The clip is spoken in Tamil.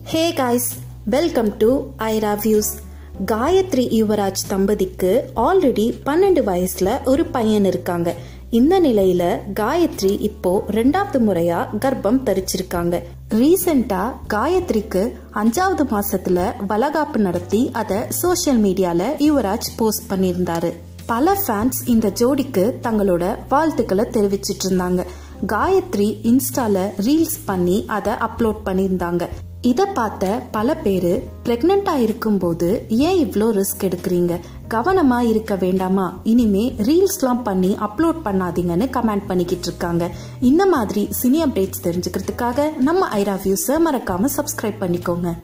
hey guys welcome to Aira views Gayathri Yuvaraj தம்பதிக்கு ஆல்ரெடி பன்னெண்டு வயசுல ஒரு பையன் இருக்காங்க இந்த நிலையில காயத்ரி இப்போ ரெண்டாவது முறையா கர்ப்பம் தரிச்சிருக்காங்க ரீசெண்டா காயத்ரிக்கு அஞ்சாவது மாசத்துல வளகாப்பு நடத்தி அதை சோஷியல் மீடியால யுவராஜ் போஸ்ட் பண்ணியிருந்தாரு பல ஃபேன்ஸ் இந்த ஜோடிக்கு தங்களோட வாழ்த்துக்களை தெரிவிச்சிட்டு இருந்தாங்க காயத்ரி இன்ஸ்டால ரீல்ஸ் பண்ணி அதை அப்லோட் பண்ணியிருந்தாங்க இதை பார்த்த பல பேர் ப்ரெக்னெண்ட்டாக இருக்கும்போது ஏன் இவ்வளோ ரிஸ்க் எடுக்கிறீங்க கவனமாக இருக்க வேண்டாமா இனிமே ரீல்ஸ்லாம் பண்ணி அப்லோட் பண்ணாதீங்கன்னு கமெண்ட் பண்ணிக்கிட்டு இருக்காங்க இந்த மாதிரி சினி அப்டேட்ஸ் தெரிஞ்சுக்கிறதுக்காக நம்ம ஐரா வியூஸை மறக்காமல் சப்ஸ்கிரைப் பண்ணிக்கோங்க